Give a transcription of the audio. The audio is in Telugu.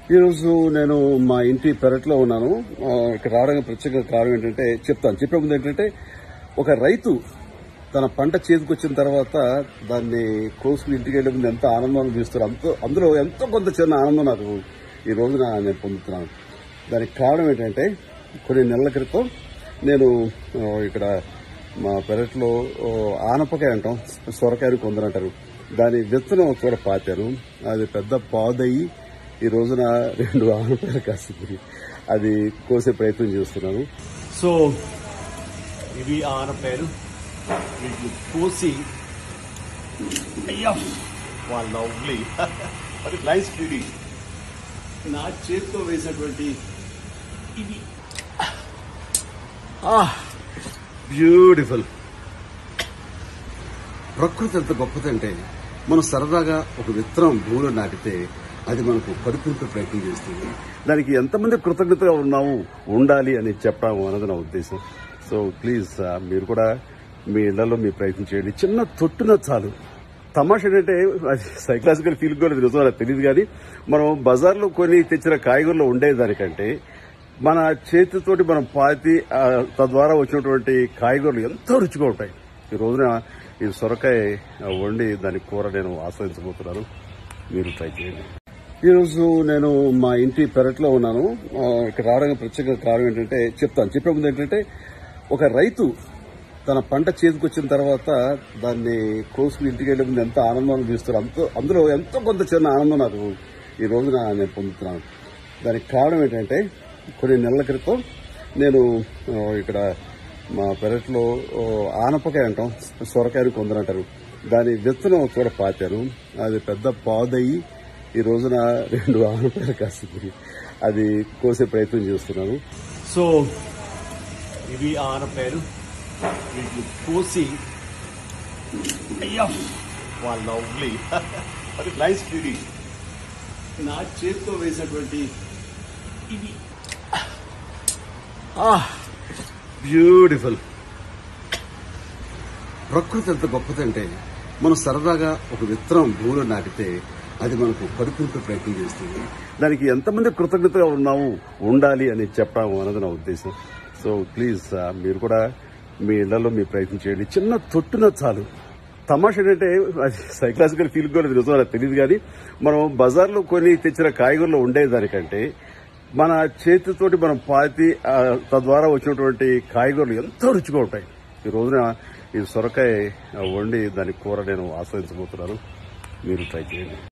ఈరోజు నేను మా ఇంటి పెరట్లో ఉన్నాను ఆ, ఇక్కడ రావడానికి ప్రత్యేక కారణం ఏంటంటే చెప్తాను చెప్పే ముందు ఏంటంటే ఒక రైతు తన పంట చేతికొచ్చిన తర్వాత దాన్ని కోసుకుని ఇంటికి వెళ్ళే ముందు ఎంత ఆనందం అనిపిస్తారు అంత అందులో ఎంతో కొంత చిన్న ఆనందం నాకు ఈ రోజున నేను పొందుతున్నాను దానికి కారణం ఏంటంటే కొన్ని నెలల క్రితం నేను ఆ, ఇక్కడ మా పెరట్లో ఆ, ఆనపకాయ అంటాం సొరకాయని కొందరంటారు దాని విత్తనం కూడా పాతాను అది పెద్ద పాదయ్యి ఈ రోజున రెండు ఆనపకాయలు కాస్తుంది అది కోసే ప్రయత్నం చేస్తున్నాను సో ఇవి ఆనపేరు వీటిని కోసి అయ్యా వాళ్ళ లవ్లీ అది నైస్ ఫీడింగ్ నా చేతితో వేసినటువంటి ఇవి బ్యూటిఫుల్ ప్రకృతి ఎంత గొప్పదంటే మనం సరదాగా ఒక విత్తనం భూమిలో నాటితే అది మనకు పరిపింపే ప్రయత్నం చేస్తుంది దానికి ఎంతమంది కృతజ్ఞతగా ఉన్నాము ఉండాలి అని చెప్పడం అన్నది నా ఉద్దేశం సో ప్లీజ్ మీరు కూడా మీ ఇళ్లలో మీ ప్రయత్నం చేయండి చిన్న తొట్టున చాలు తమాషా ఏంటంటే సైకలాజికల్ ఫీల్ కూడా నిజం నాకు తెలియదు కానీ మనం బజార్లో కొని తెచ్చిన కాయగూరలో ఉండేదానికంటే మన చేతితోటి మనం పాతి ఆ, తద్వారా వచ్చినటువంటి కాయగూరలు ఎంతో రుచిగా ఉంటాయి ఈ రోజున ఈ సొరకాయ ఆ, వండి దాని కూర నేను ఆస్వాదించబోతున్నాను మీరు ట్రై చేయండి ఈరోజు నేను మా ఇంటి పెరట్లో ఉన్నాను ఆ, ఇక్కడ రావడానికి ప్రత్యేక కారణం ఏంటంటే చెప్తాను చెప్పే ముందు ఏంటంటే ఒక రైతు తన పంట చేతికొచ్చిన తర్వాత దాన్ని కోసుకుని ఇంటికి వెళ్ళే ముందు ఎంత ఆనందం అనిపిస్తారు అంత అందులో ఎంతో కొంత చిన్న ఆనందం నాకు ఈ రోజున నేను పొందుతున్నాను దానికి కారణం ఏంటంటే కొన్ని నెలల క్రితం నేను ఆ, ఇక్కడ మా పెరట్లో ఆ, ఆనపకాయ అంటాం సొరకాయని కొందరంటారు దాని విత్తనం కూడా పాతాను అది పెద్ద పాదయ్యి ఈ రోజున రెండు ఆనపకాయలు కాస్తుంది అది కోసే ప్రయత్నం చేస్తున్నాను సో ఇవి ఆనపేరు వీటిని కోసి అయ్యా వాళ్ళ లవ్లీ అది నైస్ ఫీడింగ్ నా చేతితో వేసినటువంటి ఇవి బ్యూటిఫుల్ ప్రకృతి ఎంత గొప్పదంటే మనం సరదాగా ఒక విత్తనం భూమిలో నాటితే అది మనకు పరిపింపే ప్రయత్నం చేస్తుంది దానికి ఎంతమంది కృతజ్ఞతగా ఉన్నాము ఉండాలి అని చెప్పడం అన్నది నా ఉద్దేశం సో ప్లీజ్ మీరు కూడా మీ ఇళ్లలో మీ ప్రయత్నం చేయండి చిన్న తొట్టున చాలు తమాషా ఏంటంటే సైకలాజికల్ ఫీల్ కూడా నిజం నాకు తెలియదు కానీ మనం బజార్లో కొని తెచ్చిన కాయగూరలో ఉండేదానికంటే మన చేతితోటి మనం పాతి ఆ, తద్వారా వచ్చినటువంటి కాయగూరలు ఎంతో రుచిగా ఉంటాయి ఈ రోజున ఈ సొరకాయ ఆ, వండి దాని కూర నేను ఆస్వాదించబోతున్నాను మీరు ట్రై చేయండి